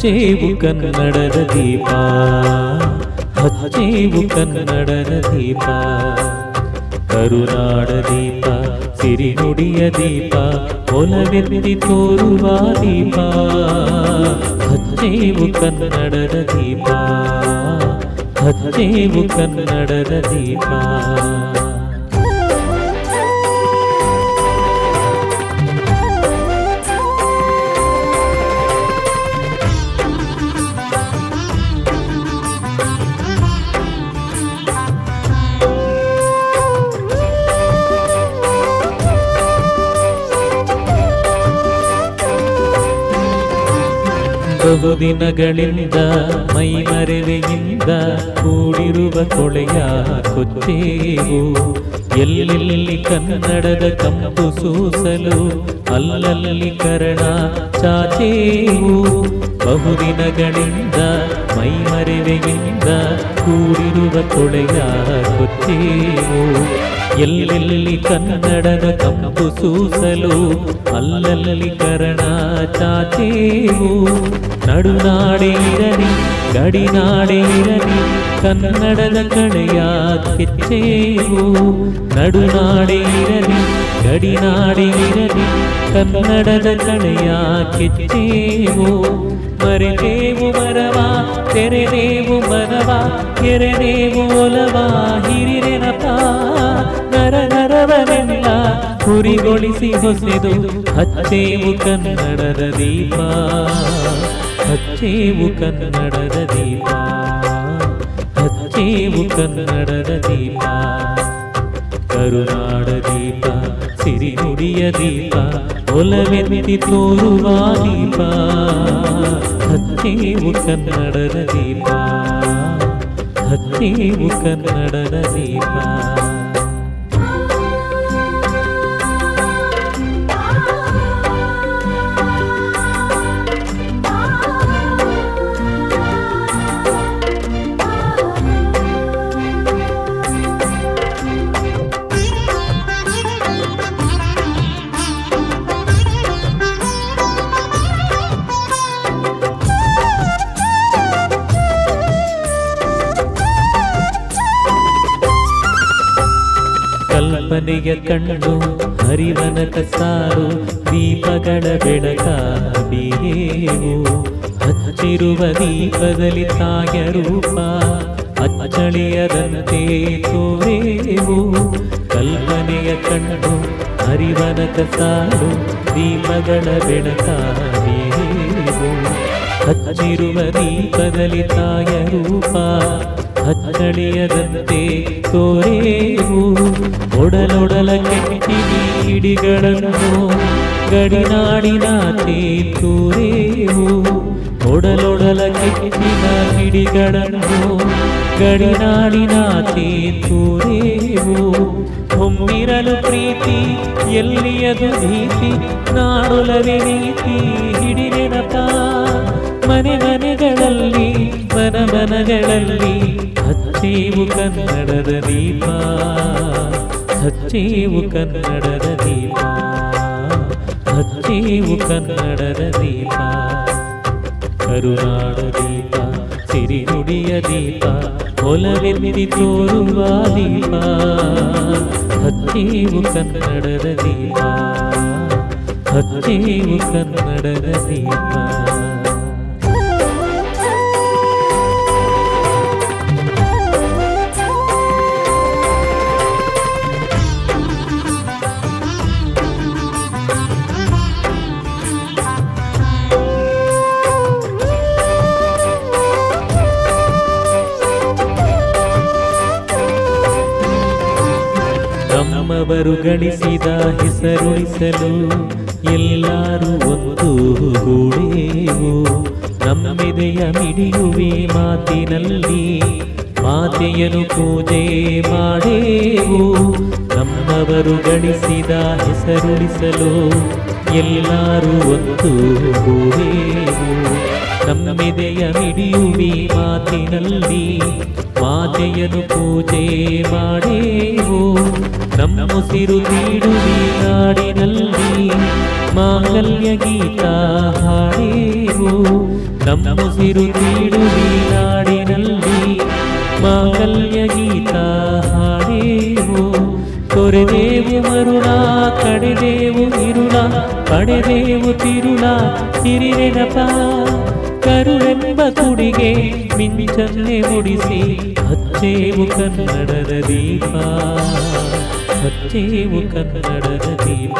ಹಚ್ಚೇವು ಕನ್ನಡದ ದೀಪ ಹಚ್ಚೇವು ಕನ್ನಡದ ದೀಪ ಕರುನಾಡ ದೀಪ ಸಿರಿನುಡಿಯ ದೀಪ ಒಲವೆತ್ತಿ ತೋರುವ ದೀಪ ಹಚ್ಚೇವು ಕನ್ನಡದ ದೀಪ ಹಚ್ಚೇವು ಕನ್ನಡದ ದೀಪ ಬಹುದಿನಗಳಿಂದ ಮೈಮರೆವೆಯಿಂದ ಕೂಡಿರುವ ಕೊಳೆಯ ಕೊಚ್ಚೇವು ಎಲ್ಲೆಲ್ಲಿ ಕನ್ನಡದ ಕಂಪು ಸೂಸಲು ಅಲ್ಲಲ್ಲಿ ಕರಣ ಚಾಚೇವು ಬಹುದಿನಗಳಿಂದ ಮೈಮರೆವೆಯಿಂದ ಕೂಡಿರುವ ಕೊಳೆಯ ಕೊಚ್ಚೇವು ಎಲ್ಲೆಲ್ಲಿ ಕನ್ನಡದ ಕಂಪು ಸೂಸಲು ಅಲ್ಲಲ್ಲಿ ಕರಣ ಚಾಚೇವು ನಡುನಾಡೆ ಇರಲಿ ಗಡಿನಾಡೆ ಇರಲಿ ಕನ್ನಡದ ಕಡೆಯ ಕೆಚ್ಚೇವು ನಡುನಾಡೆ ಇರಲಿ ಗಡಿನಾಡೆ ಇರಲಿ ಕನ್ನಡದ ಕಡೆಯ ಕೆಚ್ಚೇವು ಮರೆದೇವು ಮರವ ತೆರೆದೇವು ಮನವ ಕೆರೆದೇವು ಒಲವ ಹಿರಿರೆನಪ ನರ ನರವನೆಲ್ಲ ಹುರಿಗೊಳಿಸಿ ಹೊಸೆದು ಹಚ್ಚೇವು ಕನ್ನಡದ ದೀಪ ಹಚ್ಚೇವು ಕನ್ನಡದ ದೀಪ ಹಚ್ಚೇವು ಕನ್ನಡದ ದೀಪ ಕರುನಾಡ ದೀಪ ಸಿರಿನುಡಿಯ ದೀಪ ಒಲವೆತ್ತಿ ತೋರುವ ದೀಪ ಹಚ್ಚೇವು ಕನ್ನಡದ ದೀಪ ಹಚ್ಚೇವು ಕನ್ನಡದ ದೀಪ ಕಲ್ಪನೆಯ ಕಂಡು ಹರಿವನಕ ಸಾರು ದೀಪಗಳ ಬೆಳಕ ಬೀರೇವು ಹಚ್ಚಿರುವ ದೀಪದಲ್ಲಿ ತಾಯ ರೂಪ ಅಚ್ಚಳಿಯದಂತೆ ತೋರೇವು ಕಲ್ಪನೆಯ ಕಂಡು ಹರಿವನಕ ಸಾರು ದೀಪಗಳ ಬೆಳಕ ಬೀರೇವು ಹಚ್ಚಿರುವ ದೀಪದಲ್ಲಿ ತಾಯ ರೂಪ ಹಚ್ಚಳಿಯದಂತೆ ತೋರೇವು ಒಡಲೊಡಲ ಕೆಟ್ಟಿನಿ ಹಿಡಿಗಳನ್ನು ಗಡಿನಾಡಿನಾಚೆ ತೋರೇವು ಒಡಲೊಡಲ ಕೆಟ್ಟಿನ ಹಿಡಿಗಳನ್ನು ಗಡಿನಾಡಿನಾಚೆ ತೋರೇವು ಹೊಮ್ಮಿರಲು ಪ್ರೀತಿ ಎಲ್ಲಿಯದು ಭೀತಿ ನಾಡೊಲವೆ ನೀತಿ ಹಿಡಿನೆನಪ ಮನೆ ಮನೆಗಳಲ್ಲಿ ಮನ ಮನಗಳಲ್ಲಿ ಹಚ್ಚೇವು ಕನ್ನಡದ ದೀಪ ಹಚ್ಚೇವು ಕನ್ನಡದ ದೀಪ ಹಚ್ಚೇವು ಕನ್ನಡದ ದೀಪ ಕರುನಾಡ ದೀಪ ಸಿರಿನುಡಿಯ ದೀಪ ಒಲವೆತ್ತಿ ತೋರುವ ದೀಪ ಹಚ್ಚೇವು ಕನ್ನಡದ ದೀಪ ಹಚ್ಚೇವು ಕನ್ನಡದ ದೀಪ ನಮ್ಮವರು ಗಳಿಸಿದ ಹೆಸರುಳಿಸಲು ಎಲ್ಲರೂ ಒಂದು ಗೂಡೇವು ನಮ್ಮೆದೆಯ ಮಿಡಿಯುವೆ ಮಾತಿನಲ್ಲಿ ಮಾತೆಯನು ಪೂಜೆ ಮಾಡೇವು ನಮ್ಮವರು ಗಳಿಸಿದ ಹೆಸರುಳಿಸಲು ಎಲ್ಲರೂ ಒಂದು ಗೂಡೇವು ನಮ್ಮೆದೆಯ ಮಿಡಿಯುವಿ ಮಾತಿನಲ್ಲಿ ಮಾತೆಯನು ಪೂಜೆ ಮಾಡೇವು ನಮ್ಮುಸಿರು ನೀಡುವಿ ನಾಡಿನಲ್ಲಿ ಮಾಂಗಲ್ಯ ಗೀತ ಹಾಡೇವು ನಮ್ಮುಸಿರು ತೀಡುವಿ ನಾಡಿನಲ್ಲಿ ಮಾಂಗಲ್ಯ ಗೀತ ಹಾಡೇವು ತೊರೆದೇವು ಮರುಳ ಕಡೆದೇವು ಇರುಳ ಪಡೆದೇವು ತಿರುಳ ಹಿರಿನೆನಪ ಕರುಳೆಂಬ ಕುಡಿಗೆ ಮಿಂಚನ್ನೆ ಮುಡಿಸಿ ಹಚ್ಚೇವು ಕನ್ನಡದ ದೀಪ ಹಚ್ಚೇವು ಕನ್ನಡದ ದೀಪ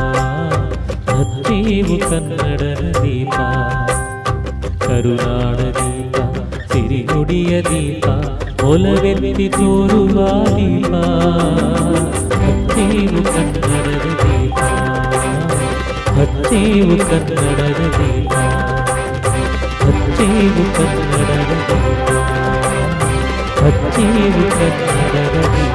ಹಚ್ಚೇವು ಕನ್ನಡದ ದೀಪ ಕರುನಾಡ ದೀಪ ಸಿರಿನುಡಿಯ ದೀಪ ಒಲವೆತ್ತಿ ತೋರುವ ದೀಪ ಹಚ್ಚೇವು ಕನ್ನಡದ ದೀಪ ಹಚ್ಚೇವು ಕನ್ನಡದ ದೀಪ ಹಚ್ಚೇವು ಕನ್ನಡದ ದೀಪ ಹಚ್ಚೇವು ಕನ್ನಡದ ದೀಪ